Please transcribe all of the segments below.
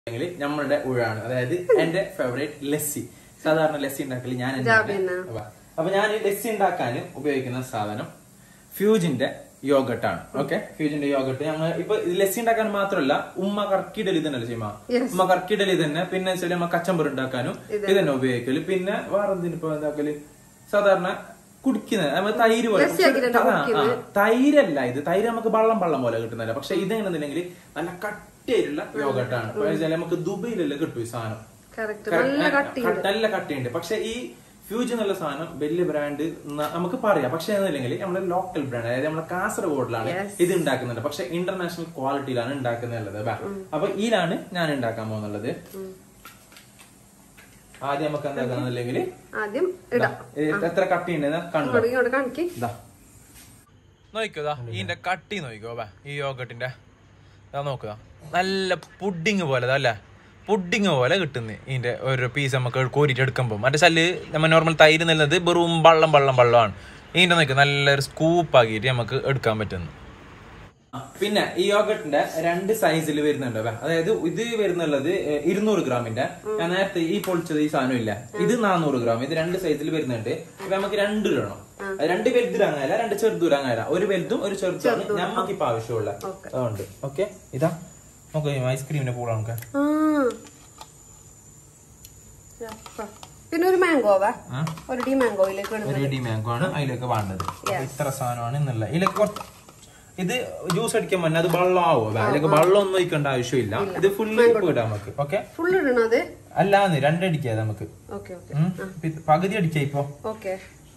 അല്ലെങ്കിൽ നമ്മളുടെ ഊഴാണ് അതായത് എന്റെ ഫേവറേറ്റ് ലസ്സി സാധാരണ ലസ്സി ഉണ്ടാക്കല് ഞാൻ തന്നെയാണ്. ജാബിന. അപ്പൊ- അപ്പൊ ഞാൻ ഈ ലസ്സി ഉണ്ടാക്കാൻ ഉപയോഗിക്കുന്ന സാധനം ഫ്യൂജിന്റെ യോഗട്ട് ആണ് ഓക്കെ ഫ്യൂജിന്റെ യോഗട്ട് ഞങ്ങൾ ഇപ്പൊ ഇത് ലസ്സി ഉണ്ടാക്കാൻ മാത്രമല്ല ഉമ്മ കർക്കിടലി തന്നെ ചെയ്യുമ്പോ Yes. ഉമ്മ കർക്കിടലി തന്നെ പിന്നെ വെച്ചാൽ നമ്മ കച്ചമ്പർ ഉണ്ടാക്കാനും ഇത് തന്നെ ഉപയോഗിക്കല് പിന്നെ വേറെ എന്തിനു ഇപ്പൊ എന്താക്കല് സാധാരണ കുടിക്കുന്നത് നമ്മ തൈര് പോലെ ലസ്സി ആക്കിയിട്ടാണ് ആ, ആ, കുടിക്കുന്നത്. തൈരല്ല ഇത് തൈര് നമുക്ക് വെള്ളം വെള്ളം പോലെ കിട്ടുന്നില്ല പക്ഷെ ഇതെങ്ങനെന്നുണ്ടെങ്കിൽ നല്ല കട്ടിയായിട്ടുള്ള യോഗട്ടാണ് അപ്പൊ വെച്ചാല് നമുക്ക് ദുബൈയിലല്ലേ കിട്ടും ഈ സാധനം കറക്റ്റ് നല്ല കട്ടിയുണ്ട് നല്ല കട്ടിയുണ്ട് പക്ഷെ ഈ ഫ്യൂജ് എന്നുള്ള സാധനം വലിയ ബ്രാൻഡ് നമുക്ക് പറയാം പക്ഷെ എന്നില്ലെങ്കിൽ നമ്മുടെ ലോക്കൽ ബ്രാൻഡ് അതായത് നമ്മുടെ കാസർഗോഡിലാണ് Yes. ഇത് ഉണ്ടാക്കുന്നുണ്ട് പക്ഷെ ഇന്റർനാഷണൽ ക്വാളിറ്റിയിലാണ് ഉണ്ടാക്കുന്നുള്ളത് ബാ. അപ്പൊ ഇതിലാണ് ഞാൻ ഉണ്ടാക്കാൻ പോകുന്നുള്ളത് ആദ്യം നമുക്ക് എന്താക്കാന്നുണ്ടെങ്കിൽ ആദ്യം ഇടാം എത്ര കട്ടിയുണ്ടെന്ന് കണ്ടോ ഇങ്ങോട്ട് ഇങ്ങോട്ട് കാണിക്ക് നോക്കുക ഇതിന്റെ കട്ടി നോക്കിക്കോ ബാ ഈ യോഗട്ടിന്റെ നോക്കുക നല്ല പുഡിങ് പോലെ അല്ലേ പുഡിങ് പോലെ കിട്ടുന്നു ഇതിന്റെ ഒരു പീസ് നമുക്ക് കോരിട്ട് എടുക്കുമ്പോൾ മറ്റേ ശല്ല് നമ്മ നോർമൽ തൈര് നല്ലത് വെറും വള്ളം വള്ളം വെള്ളമാണ് ഇതിന്റെ നോക്കുക നല്ലൊരു സ്കൂപ്പ് ആക്കിയിട്ട് നമുക്ക് എടുക്കാൻ പറ്റുന്നു പിന്നെ ഈ യോഗട്ടിന്റെ രണ്ട് സൈസിൽ വരുന്നുണ്ട് അല്ലേ? അതായത് ഇത് വരുന്നുള്ളത് ഏഹ്, ഇരുന്നൂറ് ഗ്രാമിന്റെ ഞാൻ നേരത്തെ ഈ പൊളിച്ചത് ഈ സാധനം ഇല്ല ഇത് നാനൂറ് ഗ്രാം ഇത് രണ്ട് സൈസിൽ വരുന്നുണ്ട് അപ്പൊ നമുക്ക് രണ്ട് ഇടണം അത് രണ്ട് വലുതിരങ്ങാല രണ്ട് ചെറുതുരങ്ങാല ഒരു വലുതും ഒരു ചെറുതുമാണ് നമുക്ക് ഇപ്പൊ ആവശ്യമുള്ള അതുകൊണ്ട് ഓക്കെ ഇതാ നോക്കാം ഐസ്ക്രീമിന്റെ പൂള നമുക്ക് ആ യപ്പ. പിന്നെ ഒരു മാംഗോവാ ആ? ഒരു ഡി മാംഗോയിലേക്ക് ഇടുന്നത് ഒരു ഡി മാംഗോ ആണ് അതിലേക്ക് വേണ്ടത് അപ്പൊ ഇത്ര സാധനമാണ് എന്നുള്ള ഇതിലേക്ക് കുറച്ച് ഇത് ജ്യൂസ് അടിക്കാൻ മുന്നേ അത് വെള്ളം ആവും അതിലേക്ക് വെള്ളം ഒന്നും ഒഴിക്കേണ്ട ആവശ്യമില്ല ഇത് ഫുള്ള് ഇടാം നമുക്ക് ഓക്കെ ഫുൾ ഇടണത് അല്ലാന്ന് രണ്ടടിക്കാ നമുക്ക് ഓക്കെ ഓക്കെ ഉം. ഇത് പകുതി അടിക്കാ ഇപ്പൊ ഓക്കെ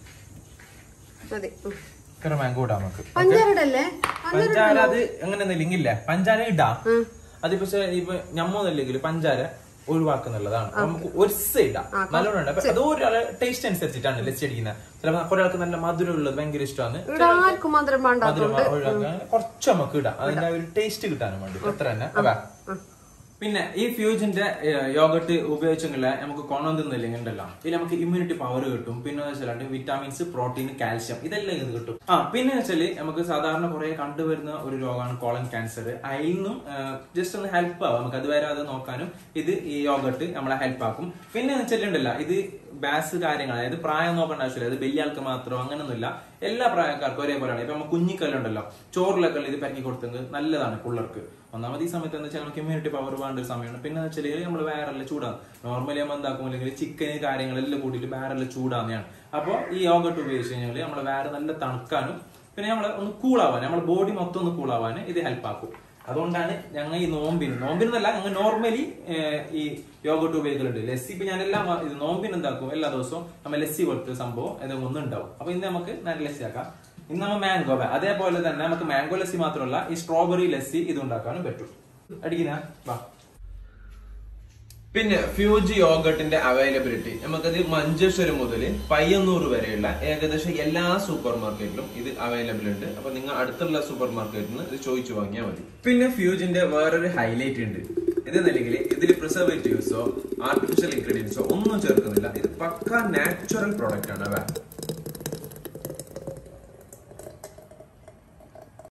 മതി ഉം. ഇത്ര മാംഗോ ഇടാം നമുക്ക് പഞ്ചാര ഇടല്ലേ പഞ്ചാര അത് അങ്ങനെ ലിങ്കില്ല പഞ്ചാര ഇടാം അത് പക്ഷെ ഇപ്പൊ ഞമ്മൊന്നല്ലെങ്കിൽ പഞ്ചാര ഒഴിവാക്കുന്നുള്ളതാണ് അപ്പൊ നമുക്ക് ഒരു ഇടാം നല്ലോണം ഇടാം. അപ്പൊ അത് ഒരാളെ ടേസ്റ്റ് അനുസരിച്ചിട്ടാണ് ലസ്സി അടിക്കുന്നത് ചിലപ്പോ കുറെ ആൾക്ക് നല്ല മധുരം ഉള്ളത് ഭയങ്കര ഇഷ്ടമാണ് ഇവിടെ ആർക്കും മധുരം വേണ്ട മധുരം ഒഴിവാക്കാൻ കുറച്ച് നമുക്ക് ഇടാം അതിന്റെ ആ ഒരു ടേസ്റ്റ് കിട്ടാനും വേണ്ടി അത്ര തന്നെ അതാ പിന്നെ ഈ ഫ്യൂജിന്റെ യോഗട്ട് ഉപയോഗിച്ചെങ്കിൽ നമുക്ക് കൊണ്ടുവന്നില്ലെങ്കിൽ ഉണ്ടല്ലോ ഇതിൽ നമുക്ക് ഇമ്മ്യൂണിറ്റി പവർ കിട്ടും പിന്നെ വെച്ചാൽ വിറ്റാമിൻസ് പ്രോട്ടീൻ കാൽഷ്യം ഇതെല്ലാം ഇത് കിട്ടും ആ പിന്നെ വെച്ചാല് നമുക്ക് സാധാരണ കുറെ കണ്ടുവരുന്ന ഒരു രോഗമാണ് കോളൻ ക്യാൻസർ അതിൽ നിന്നും ജസ്റ്റ് ഒന്ന് ഹെൽപ്പ് ആവും നമുക്ക് അത് വരാതെ നോക്കാനും ഇത് ഈ യോഗട്ട് നമ്മളെ ഹെൽപ്പ് ആക്കും പിന്നെ വെച്ചിട്ടുണ്ടല്ല ഇത് ബാസ് കാര്യങ്ങൾ അതായത് പ്രായം നോക്കേണ്ട ആവശ്യമില്ല അത് വലിയ ആൾക്ക് മാത്രം അങ്ങനൊന്നുമില്ല എല്ലാ പ്രായക്കാർക്കും ഒരേപോലെയാണ് ഇപ്പൊ നമ്മൾ കുഞ്ഞിക്കല്ലുണ്ടല്ലോ ചോറിലൊക്കെ ഇത് പരക്കി കൊടുത്തെങ്കിൽ നല്ലതാണ് പിള്ളേർക്ക് ഒന്നാമത് ഈ സമയത്ത് എന്താ വെച്ചാൽ നമുക്ക് ഇമ്മ്യൂണിറ്റി പവർ വേണ്ട ഒരു സമയമാണ് പിന്നെ എന്ന് വെച്ചാൽ നമ്മൾ വേറെല്ലാം ചൂടാണ് നോർമലി നമ്മൾ എന്താക്കും അല്ലെങ്കിൽ ചിക്കന് കാര്യങ്ങളെല്ലാം കൂട്ടിയിട്ട് വേറെല്ലാം ചൂടാന്നെയാണ് അപ്പോൾ ഈ യോഗട്ട് ഉപയോഗിച്ച് കഴിഞ്ഞാൽ നമ്മൾ വേറെ നല്ല തണുക്കാനും പിന്നെ നമ്മൾ ഒന്ന് കൂളാവാൻ നമ്മുടെ ബോഡി മൊത്തം ഒന്ന് കൂളാവാൻ ഇത് ഹെൽപ്പ് ആക്കും അതുകൊണ്ടാണ് ഞങ്ങൾ ഈ നോമ്പിന് നോമ്പിനെന്നല്ല ഞങ്ങൾ നോർമലി ഈ യോഗട്ട് ഉപയോഗിക്കലുണ്ട് ലസ്സി ഇപ്പൊ ഞാൻ എല്ലാം ഇത് നോമ്പിന് എന്താക്കും എല്ലാ ദിവസവും നമ്മൾ ലസ്സി പോലത്തെ സംഭവം ഏതെങ്കിലും ഒന്നും ഉണ്ടാവും അപ്പൊ ഇന്ന് നമുക്ക് നല്ല ലസ്സി ആക്കാം ഇന്ന് നമ്മൾ മാംഗോ അതേപോലെ തന്നെ നമുക്ക് മാംഗോ ലസ്സി മാത്രമല്ല ഈ സ്ട്രോബെറി ലസ്സി ഇത് ഉണ്ടാക്കാനും പറ്റും അടിക്കുന്ന വാ പിന്നെ ഫ്യൂജ് യോഗട്ടിന്റെ അവൈലബിലിറ്റി നമുക്കത് മഞ്ചേശ്വരം മുതൽ പയ്യന്നൂർ വരെയുള്ള ഏകദേശം എല്ലാ സൂപ്പർ മാർക്കറ്റിലും ഇത് അവൈലബിൾ ഉണ്ട് അപ്പൊ നിങ്ങൾ അടുത്തുള്ള സൂപ്പർ മാർക്കറ്റിൽ നിന്ന് ഇത് ചോദിച്ചു വാങ്ങിയാൽ മതി പിന്നെ ഫ്യൂജിന്റെ വേറൊരു ഹൈലൈറ്റ് ഉണ്ട് ഇതെന്നല്ലെങ്കിൽ ഇതിൽ പ്രിസർവേറ്റീവ്സോ ആർട്ടിഫിഷ്യൽ ഇൻഗ്രീഡിയൻസോ ഒന്നും ചേർക്കുന്നില്ല ഇത് പക്ക നാച്ചുറൽ പ്രോഡക്റ്റ് ആണ് അവ